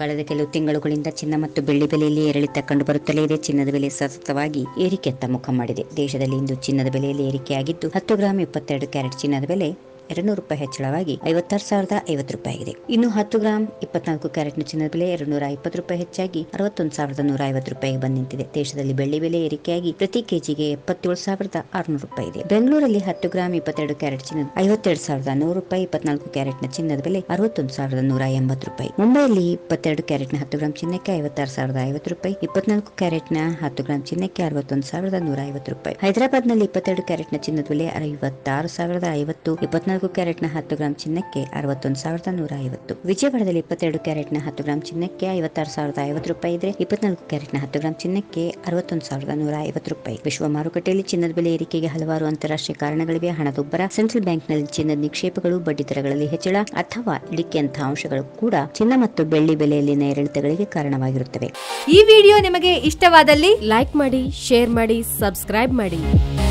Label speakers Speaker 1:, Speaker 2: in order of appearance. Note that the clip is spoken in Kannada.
Speaker 1: ಕಳೆದ ಕೆಲವು ತಿಂಗಳುಗಳಿಂದ ಚಿನ್ನ ಮತ್ತು ಬೆಳ್ಳಿ ಬೆಲೆಯಲ್ಲಿ ಏರಿಳಿತ ಕಂಡು ಬರುತ್ತಲೇ ಇದೆ ಚಿನ್ನದ ಬೆಲೆ ಸತತವಾಗಿ ಏರಿಕೆಯತ್ತ ಮುಖ ಮಾಡಿದೆ ದೇಶದಲ್ಲಿ ಇಂದು ಚಿನ್ನದ ಬೆಲೆಯಲ್ಲಿ ಏರಿಕೆಯಾಗಿದ್ದು ಹತ್ತು ಗ್ರಾಂ ಇಪ್ಪತ್ತೆರಡು ಕ್ಯಾರೆಟ್ ಚಿನ್ನದ ಬೆಲೆ ಎರಡು ನೂರು ರೂಪಾಯಿ ಹೆಚ್ಚಳವಾಗಿ ಐವತ್ತಾರು ಸಾವಿರದ ಐವತ್ತು ರೂಪಾಯಿ ಆಗಿದೆ ಇನ್ನು ಹತ್ತು ಗ್ರಾಂ ಇಪ್ಪತ್ನಾಲ್ಕು ಕ್ಯಾರೆಟ್ನ ಚಿನ್ನದ ಬೆಲೆ ಎರಡು ನೂರ ಇಪ್ಪತ್ತು ರೂಪಾಯಿ ಹೆಚ್ಚಾಗಿ ಅರವತ್ತೊಂದು ಸಾವಿರದ ನೂರ ಐವತ್ತು ರೂಪಾಯಿಗೆ ಬಂದು ನಿಂತಿದೆ ದೇಶದಲ್ಲಿ ಬೆಳ್ಳಿ ಬೆಲೆ ಏರಿಕೆಯಾಗಿ ಪ್ರತಿ ಕೆಜಿಗೆ ಎಪ್ಪತ್ತೇಳು ಸಾವಿರದ ಆರುನೂರು ರೂಪಾಯಿ ಇದೆ ಬೆಂಗಳೂರಲ್ಲಿ ಹತ್ತು ಗ್ರಾಂ ಇಪ್ಪತ್ತೆರಡು ಕ್ಯಾರೆಟ್ ಚಿನ್ನದ ಐವತ್ತೆರಡು ಸಾವಿರದ ನೂರು ರೂಪಾಯಿ ಇಪ್ಪತ್ನಾಲ್ಕು ಕ್ಯಾರೆಟ್ನ ಚಿನ್ನದ ಬೆಲೆ ಅರವತ್ತೊಂದು ಸಾವಿರದ ನೂರ ಎಂಬತ್ತು ರೂಪಾಯಿ ಮುಂಬೈಯಲ್ಲಿ ಇಪ್ಪತ್ತೆರಡು ಕ್ಯಾರೆಟ್ನ ಹತ್ತು ಗ್ರಾಂ ಚಿನ್ನಕ್ಕೆ ಐವತ್ತಾರು ಸಾವಿರದ ಐವತ್ತು ರೂಪಾಯಿ ಇಪ್ಪತ್ನಾಲ್ಕು ಕ್ಯಾರೆಟ್ನ ಹತ್ತು ಗ್ರಾಂ ಚಿನ್ನಕ್ಕೆ ಅರವತ್ತೊಂದು ಸಾವಿರದ ನೂರ ಐವತ್ತು ರೂಪಾಯಿ ಹೈದರಾಬಾದ್ನಲ್ಲಿ ಇಪ್ಪತ್ತೆರಡು ಕ್ಯಾರೆಟ್ನ ಚಿನ್ನದ ಬೆಲೆ ಐವತ್ತಾರು ಸಾವಿರದ ಐವತ್ತು ಇಪ್ಪತ್ನಾಲ್ಕು ಕ್ಯಾರೆಟ್ನ ಹತ್ತು ಗ್ರಾಂ ಚಿನ್ನಕ್ಕೆ ಅರವತ್ತೊಂದು ಸಾವಿರದ ನೂರ ಐವತ್ತು ವಿಜಯವಾಡದಲ್ಲಿ ಇಪ್ಪತ್ತೆರಡು ಕ್ಯಾರೆಟ್ನ ಹತ್ತು ಗ್ರಾಂ ಚಿನ್ನಕ್ಕೆ ಐವತ್ತಾರು ಸಾವಿರದ ಐವತ್ತು ರೂಪಾಯಿ ಇದ್ರೆ ಇಪ್ಪತ್ನಾಲ್ಕು ಕ್ಯಾರೆಟ್ನ ಹತ್ತು ಗ್ರಾಂ ಚಿನ್ನಕ್ಕೆ ಅರವತ್ತೊಂದು ಸಾವಿರದ ನೂರ ಐವತ್ತು ರೂಪಾಯಿ ವಿಶ್ವ ಮಾರುಕಟ್ಟೆಯಲ್ಲಿ ಚಿನ್ನದ ಬೆಲೆ ಏರಿಕೆಗೆ ಹಲವಾರು ಅಂತಾರಾಷ್ಟ್ರೀಯ ಕಾರಣಗಳಿವೆ ಹಣದುಬ್ಬರ ಸೆಂಟ್ರಲ್ ಬ್ಯಾಂಕ್ನಲ್ಲಿ ಚಿನ್ನದ ನಿಕ್ಷೇಪಗಳು ಬಡ್ಡಿ ದರಗಳಲ್ಲಿ ಹೆಚ್ಚಳ ಅಥವಾ ಇಳಿಕೆಯಂತಹ ಅಂಶಗಳು ಕೂಡ ಚಿನ್ನ ಮತ್ತು ಬೆಳ್ಳಿ ಬೆಲೆಯಲ್ಲಿನ ಏರಿಳಿತಗಳಿಗೆ ಕಾರಣವಾಗಿರುತ್ತವೆ
Speaker 2: ಈ ವಿಡಿಯೋ ನಿಮಗೆ ಇಷ್ಟವಾದಲ್ಲಿ
Speaker 3: ಲೈಕ್ ಮಾಡಿ ಶೇರ್ ಮಾಡಿ ಸಬ್ಸ್ಕ್ರೈಬ್ ಮಾಡಿ